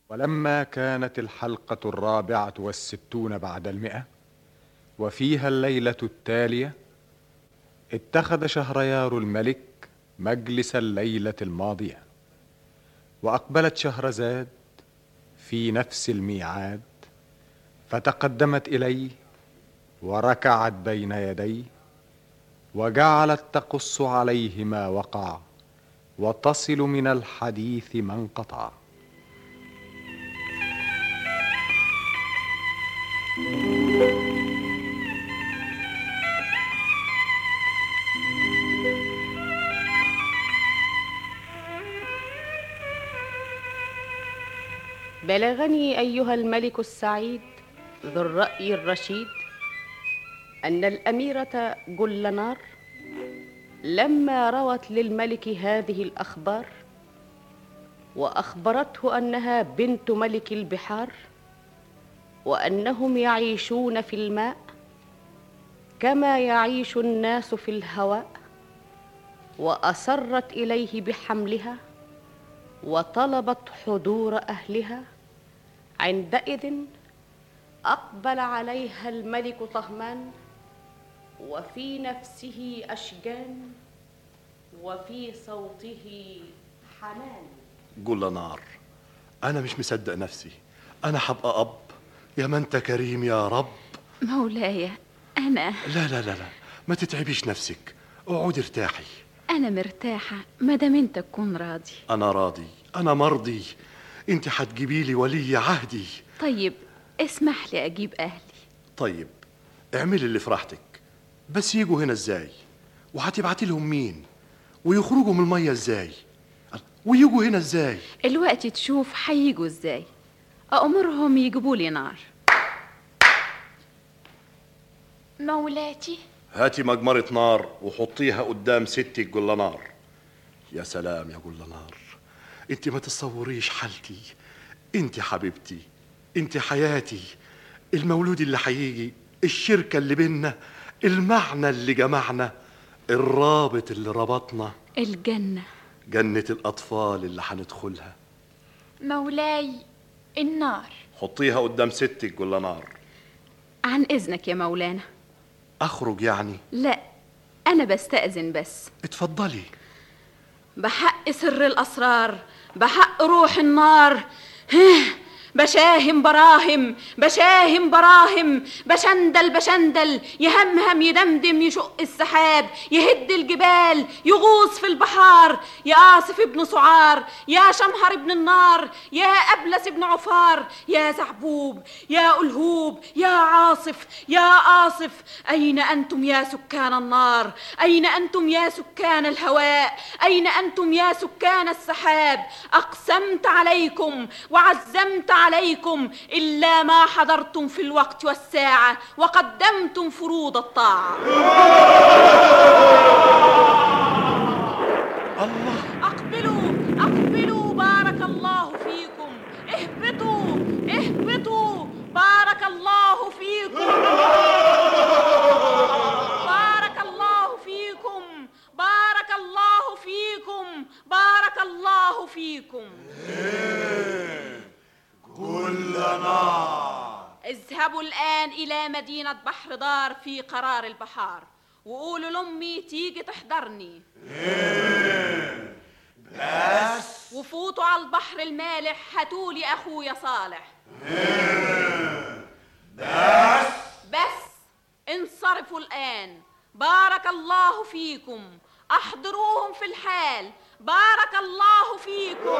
ولما كانت الحلقة الرابعة والستون بعد المئة وفيها الليلة التالية اتخذ شهريار الملك مجلس الليلة الماضية وأقبلت شهرزاد في نفس الميعاد فتقدمت إليه وركعت بين يديه وجعلت تقص عليه ما وقع وتصل من الحديث ما انقطع بلغني ايها الملك السعيد ذو الراي الرشيد ان الاميره جلنار لما روت للملك هذه الاخبار واخبرته انها بنت ملك البحار وانهم يعيشون في الماء كما يعيش الناس في الهواء واصرت اليه بحملها وطلبت حضور اهلها عندئذ اقبل عليها الملك طهمان وفي نفسه اشجان وفي صوته حنان قول نار انا مش مصدق نفسي انا حبقى اب يا ما انت كريم يا رب مولاي أنا لا لا لا لا ما تتعبيش نفسك اقعدي ارتاحي أنا مرتاحة مادام أنت تكون راضي انا راضي انا مرضي انت هتجيبي لي ولي عهدي طيب اسمح لي أجيب أهلي طيب اعملي اللي في راحتك بس يجوا هنا ازاي وهتبعتي لهم مين ويخرجوا من الميه ازاي ويجوا هنا ازاي الوقت تشوف هيجوا ازاي أأمرهم يجيبوا لي نار مولاتي هاتي مجمرة نار وحطيها قدام ستي جل نار يا سلام يا جل نار انت ما تصوريش حالتي انت حبيبتي انت حياتي المولود اللي هيجي الشركة اللي بينا المعنى اللي جمعنا الرابط اللي ربطنا الجنة جنة الأطفال اللي هندخلها مولاي النار حطيها قدام ستي جل نار عن إذنك يا مولانا أخرج يعني لا أنا بستأذن بس اتفضلي بحق سر الأسرار بحق روح النار هه، بشاهم براهم بشاهم براهم بشندل بشندل يهمهم يدمدم يشق السحاب يهد الجبال يغوص في البحار يا آصف ابن سعار يا شمهر ابن النار يا أبلس ابن عفار يا زعبوب يا ألهوب يا عاصف يا آصف أين أنتم يا سكان النار أين أنتم يا سكان الهواء أين أنتم يا سكان السحاب أقسمت عليكم وعزمت عليكم إلا ما حضرتم في الوقت والساعة وقدمتم فروض الطاعة الله أقبلوا أقبلوا بارك الله فيكم اهبطوا اهبطوا بارك الله فيكم بارك الله فيكم بارك الله فيكم بارك الله فيكم اذهبوا الآن إلى مدينة بحر دار في قرار البحار وقولوا لأمي تيجي تحضرني بس وفوتوا على البحر المالح هاتولي أخويا صالح بس بس انصرفوا الآن بارك الله فيكم أحضروهم في الحال بارك الله فيكم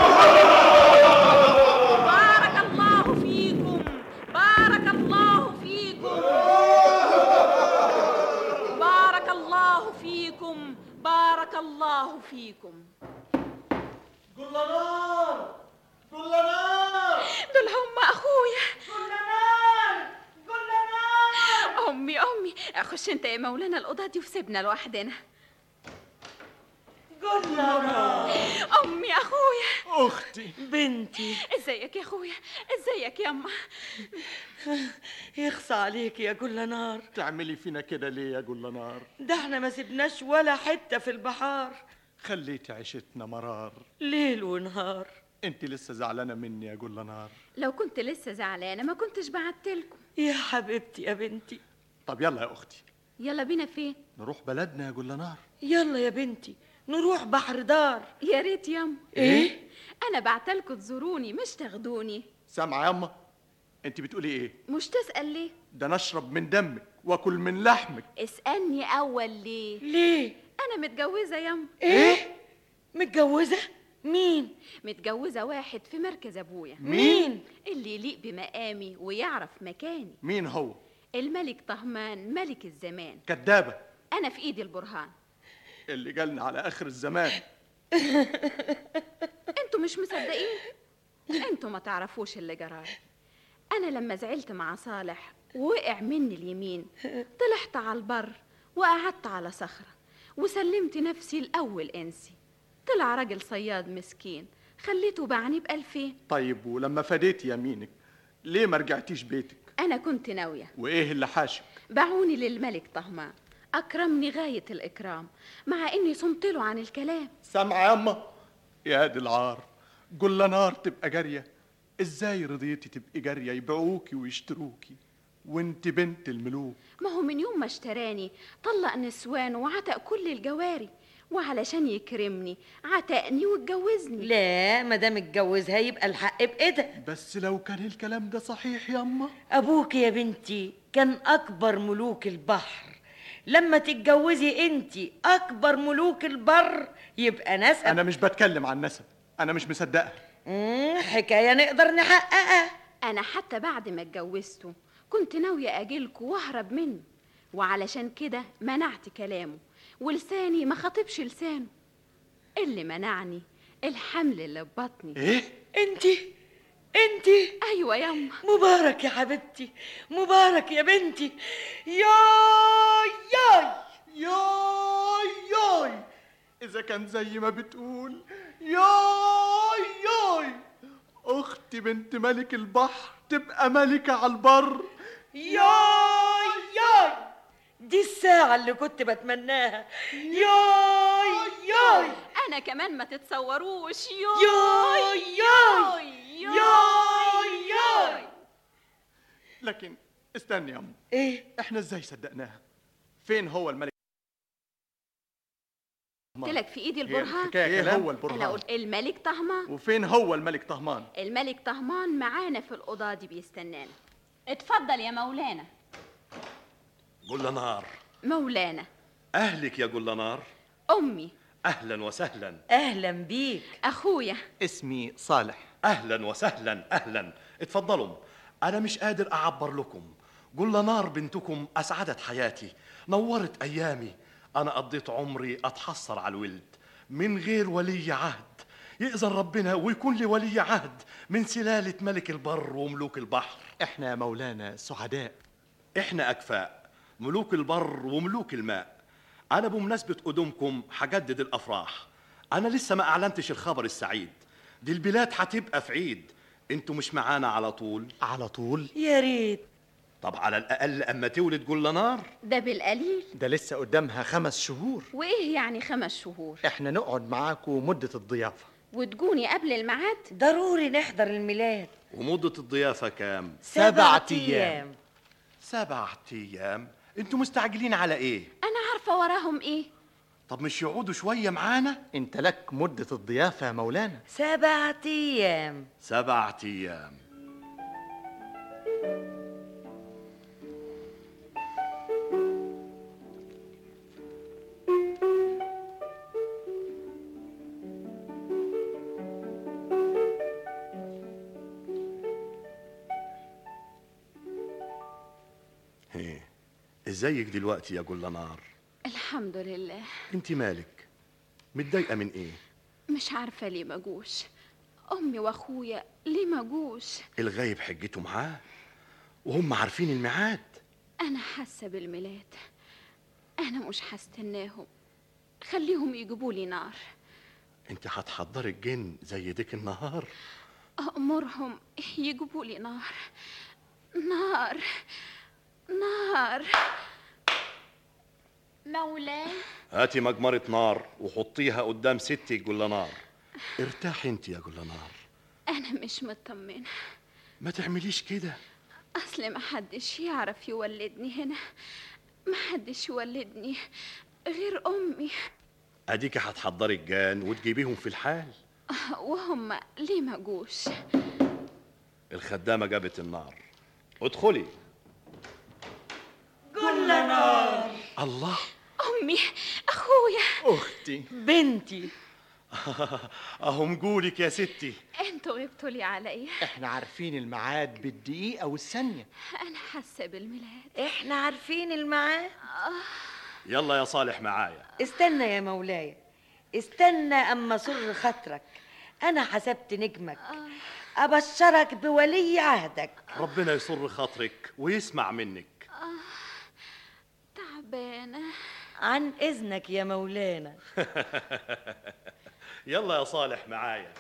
بارك الله فيكم بارك الله فيكم بارك الله فيكم بارك الله فيكم جلنار جلنار دول هم اخويا جلنار جلنار امي امي خش انت يا مولانا الاوضه دي وسيبنا لوحدنا جلنار امي اخويا اختي بنتي ازيك يا اخويا ازيك يا اما يخصى عليك يا جلنار تعملي فينا كده ليه يا جل نار ده احنا ما سبناش ولا حتة في البحار خليتي عيشتنا مرار ليل ونهار انت لسه زعلانه مني يا جل نار لو كنت لسه زعلانة ما كنتش بعتلكم يا حبيبتي يا بنتي طب يلا يا اختي يلا بينا فين نروح بلدنا يا جل نار يلا يا بنتي نروح بحر دار يا ريت ياما ايه انا بعتلكوا تزوروني مش تاخدوني سامعه ياما انت بتقولي ايه مش تسأل ليه ده نشرب من دمك واكل من لحمك اسألني اول ليه ليه انا متجوزة ياما ايه متجوزه مين متجوزة واحد في مركز ابويا مين اللي يليق بمقامي ويعرف مكاني مين هو الملك طهمان ملك الزمان كدابه انا في ايدي البرهان اللي جالنا على اخر الزمان انتوا مش مصدقين انتوا ما تعرفوش اللي جرالي انا لما زعلت مع صالح ووقع مني اليمين طلعت على البر وقعدت على صخرة وسلمت نفسي الأول انسي طلع راجل صياد مسكين خليته باعني بألفين طيب ولما فديت يمينك ليه ما رجعتيش بيتك أنا كنت ناوية وايه اللي حاشك باعوني للملك طهمان أكرمني غاية الإكرام مع إني صمت له عن الكلام سامعه ياما يا دي العار جل نار تبقى جاريه ازاي رضيتي تبقي جاريه يبيعوكي ويشتروكي وانت بنت الملوك ما هو من يوم ما اشتراني طلق نسوان وعتق كل الجواري وعلشان يكرمني عتقني واتجوزني لا ما دام اتجوزها يبقى الحق بايدها بس لو كان الكلام ده صحيح ياما ابوك يا بنتي كان اكبر ملوك البحر لما تتجوزي انت اكبر ملوك البر يبقى نسب انا مش بتكلم عن نسب انا مش مصدقها مم، حكايه نقدر نحققها أنا حتى بعد ما اتجوزته كنت ناوية أجيلكوا وأهرب منه وعلشان كده منعت كلامه ولساني ما خاطبش لسانه اللي منعني الحمل اللي في بطني ايه انت انت أيوة ياما مبارك يا حبيبتي مبارك يا بنتي ياي ياي ياي ياي اذا كان زي ما بتقول ياي ياي اختي بنت ملك البحر تبقى ملكة على البر ياي ياي دي الساعة اللي كنت بتمناها ياي ياي أنا كمان ما تتصوروش ياي ياي ياي ياي لكن استني يا ام ايه احنا ازاي صدقناها فين هو الملك قلت لك في إيدي هي البرهان الحكاية ايه هو أنا البرهان قلت الملك طهمان وفين هو الملك طهمان الملك طهمان معانا في الأوضة دي بيستنانا اتفضل يا مولانا جل نار مولانا أهلك يا جل نار أمي أهلا وسهلا اهلا بيك أخويا اسمي صالح أهلا وسهلا أهلا اتفضلوا أنا مش قادر أعبر لكم جل نار بنتكم أسعدت حياتي نورت أيامي أنا قضيت عمري أتحصر على الولد من غير ولي عهد يأذن ربنا ويكون لي ولي عهد من سلالة ملك البر وملوك البحر احنا يا مولانا سعداء احنا أكفاء ملوك البر وملوك الماء أنا بمناسبة قدومكم حجدد الأفراح أنا لسه ما أعلنتش الخبر السعيد دي البلاد هتبقى في عيد انتوا مش معانا على طول على طول يا ريت طب على الأقل أما تولد جل نار ده بالقليل ده لسه قدامها خمس شهور وإيه يعني خمس شهور احنا نقعد معاكم مدة الضيافة وتجوني قبل الميعاد ضروري نحضر الميلاد ومدة الضيافة كام؟ سبعة أيام. سبعة أيام انتوا مستعجلين على إيه؟ أنا عارفة وراهم إيه طب مش يقعدوا شوية معانا؟ انت لك مدة الضيافة يا مولانا سبعة ايام سبعة أيام هيه ازيك دلوقتي يا جل نار الحمد لله انت مالك متضايقه من ايه مش عارفة ليه ما جوش أمي وأخويا ليه ما جوش الغايب حجته معاه وهم عارفين الميعاد أنا حاسة بالميلاد أنا مش هستناهم خليهم يجيبوا لي نار انت هتحضري الجن زي ديك النهار أأمرهم يجيبوا لي نار نار نار مولاي هاتي مجمرة نار وحطيها قدام ستي جل نار ارتاحي انت يا جل نار أنا مش مطمنة ما تعمليش كده أصل محدش يعرف يولدني هنا محدش يولدني غير أمي اديك هتحضري الجان وتجيبيهم في الحال وهم ليه ما جوش الخدامه جابت النار ادخلي كل نار الله أمي أخويا اختي بنتي اهم جولك يا ستي انتوا غبتوا لي عليا احنا عارفين الميعاد بالدقيقة والثانية أنا حاسة بالميلاد احنا عارفين الميعاد يلا يا صالح معايا استنى يا مولاي استنى اما سر خاطرك انا حسبت نجمك ابشرك بولي عهدك ربنا يسر خاطرك ويسمع منك تعبانة عن اذنك يا مولانا يلا يا صالح معايا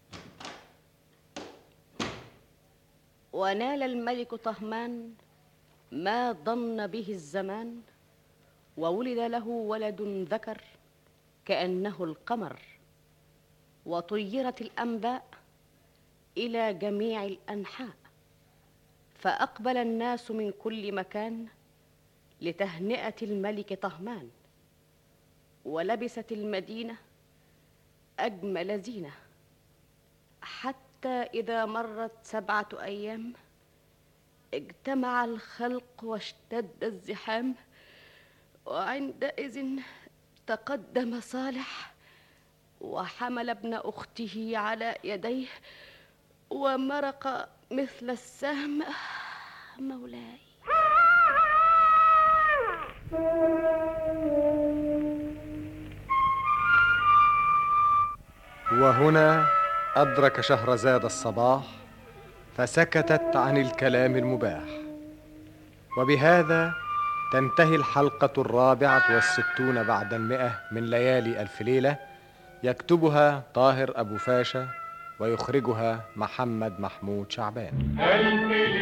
ونال الملك طهمان ما ضن به الزمان وولد له ولد ذكر كانه القمر وطيرت الانباء الى جميع الانحاء فاقبل الناس من كل مكان لتهنئه الملك طهمان ولبست المدينه اجمل زينه حتى اذا مرت سبعه ايام اجتمع الخلق واشتد الزحام وعندئذ تقدم صالح وحمل ابن اخته على يديه ومرق مثل السهم مولاي وهنا أدرك شهرزاد الصباح فسكتت عن الكلام المباح وبهذا تنتهي الحلقة الرابعة والستون بعد المئة من ليالي ألف ليلة يكتبها طاهر أبو فاشا ويخرجها محمد محمود شعبان ألف ليلة